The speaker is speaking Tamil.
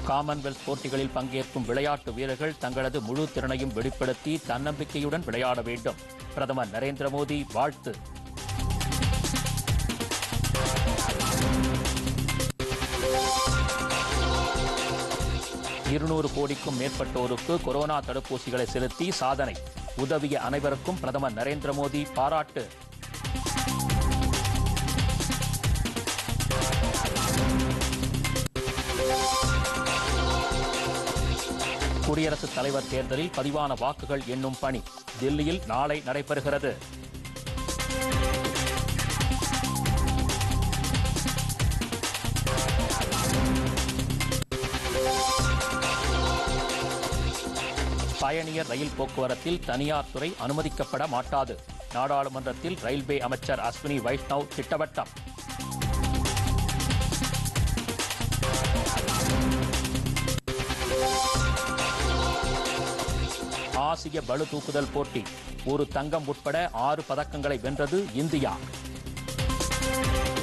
காமன்வெல்த் போட்டிகளில் பங்கேற்கும் விளையாட்டு வீரர்கள் தங்களது முழு திறனையும் வெளிப்படுத்தி தன்னம்பிக்கையுடன் விளையாட வேண்டும் பிரதமர் நரேந்திர மோடி வாழ்த்து இருநூறு கோடிக்கும் மேற்பட்டோருக்கு கொரோனா தடுப்பூசிகளை செலுத்தி சாதனை உதவிய அனைவருக்கும் பிரதமர் நரேந்திர மோடி பாராட்டு குடியரசுத் தலைவர் தேர்தலில் பதிவான வாக்குகள் எண்ணும் பணி தில்லியில் நாளை நடைபெறுகிறது பயணியர் ரயில் போக்குவரத்தில் தனியார் துறை அனுமதிக்கப்பட மாட்டாது நாடாளுமன்றத்தில் ரயில்வே அமைச்சர் அஸ்வினி வைஷ்ணவ் திட்டவட்டம் ஆசிய பளு தூக்குதல் போட்டி ஒரு தங்கம் உட்பட ஆறு பதக்கங்களை வென்றது இந்தியா